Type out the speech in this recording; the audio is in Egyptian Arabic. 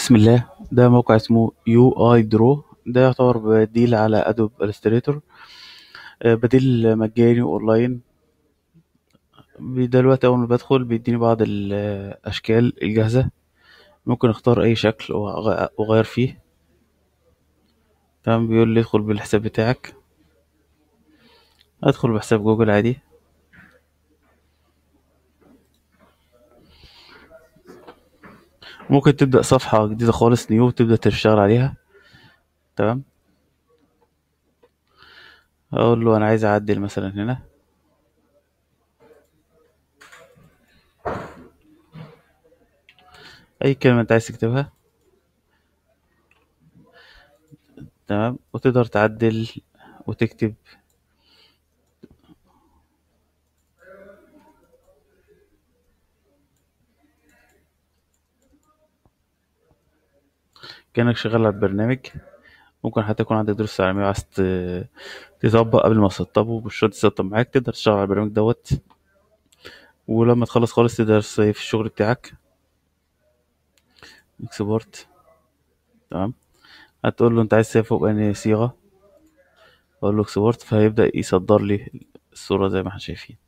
بسم الله ده موقع اسمه يو اي درو ده يعتبر بديل على ادوب الستريتور بديل مجاني اونلاين بي- دلوقتي اول ما بدخل بيديني بعض الاشكال الجاهزه ممكن اختار اي شكل وأغ- واغير فيه تمام بيقول لي ادخل بالحساب بتاعك ادخل بحساب جوجل عادي ممكن تبدا صفحه جديده خالص نيو تبدا تشتغل عليها تمام اقول له انا عايز اعدل مثلا هنا اي كلمه انت عايز تكتبها تمام وتقدر تعدل وتكتب كأنك شغال على البرنامج ممكن حتى يكون عندك دروس تعليمية وعايز ت- تطبق قبل ما تسطبه مش شرط تسطب معاك تقدر تشتغل على البرنامج دوت ولما تخلص خالص تقدر تسيف الشغل بتاعك اكسبورت تمام هتقول له انت عايز تسيفه بأنهي صيغة اقول له اكسبورت فهيبدأ يصدر لي الصورة زي ما احنا شايفين